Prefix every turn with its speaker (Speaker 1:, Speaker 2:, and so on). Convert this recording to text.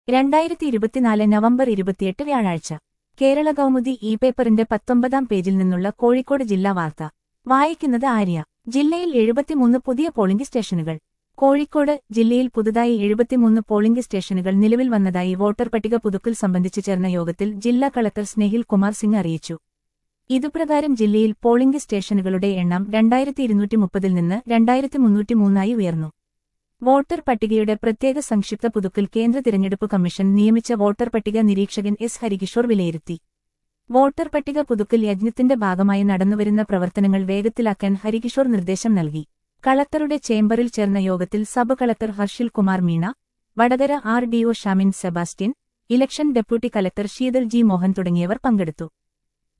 Speaker 1: രണ്ടായിരത്തി ഇരുപത്തിനാല് നവംബർ ഇരുപത്തിയെട്ട് വ്യാഴാഴ്ച കേരള കൗമുദി ഇ പേപ്പറിന്റെ പത്തൊമ്പതാം പേജിൽ നിന്നുള്ള കോഴിക്കോട് ജില്ലാ വാർത്ത വായിക്കുന്നത് ആര്യ ജില്ലയിൽ എഴുപത്തിമൂന്ന് പുതിയ പോളിംഗ് സ്റ്റേഷനുകൾ കോഴിക്കോട് ജില്ലയിൽ പുതുതായി എഴുപത്തിമൂന്ന് പോളിംഗ് സ്റ്റേഷനുകൾ നിലവിൽ വന്നതായി വോട്ടർ പട്ടിക പുതുക്കൽ സംബന്ധിച്ച് ചേർന്ന യോഗത്തിൽ ജില്ലാ കളക്ടർ സ്നേഹിൽ കുമാർ സിംഗ് അറിയിച്ചു ഇതുപ്രകാരം ജില്ലയിൽ പോളിംഗ് സ്റ്റേഷനുകളുടെ എണ്ണം രണ്ടായിരത്തി ഇരുന്നൂറ്റി മുപ്പതിൽ നിന്ന് രണ്ടായിരത്തി മുന്നൂറ്റി മൂന്നായി ഉയർന്നു വോട്ടർ പട്ടികയുടെ പ്രത്യേക സംക്ഷിപ്ത പുതുക്കൽ കേന്ദ്ര തിരഞ്ഞെടുപ്പ് കമ്മീഷൻ നിയമിച്ച വോട്ടർ പട്ടിക നിരീക്ഷകൻ എസ് ഹരികിഷോർ വിലയിരുത്തി വോട്ടർ പട്ടിക പുതുക്കൽ യജ്ഞത്തിന്റെ ഭാഗമായി നടന്നുവരുന്ന പ്രവർത്തനങ്ങൾ വേഗത്തിലാക്കാൻ ഹരികിഷോർ നിർദ്ദേശം നൽകി കളക്ടറുടെ ചേംബറിൽ ചേർന്ന യോഗത്തിൽ sub collector Harshil Kumar Meena Vadakara R DO Shamin Sebastian election deputy collector Sheethal G Mohan തുടങ്ങിയവർ പങ്കെടുത്തു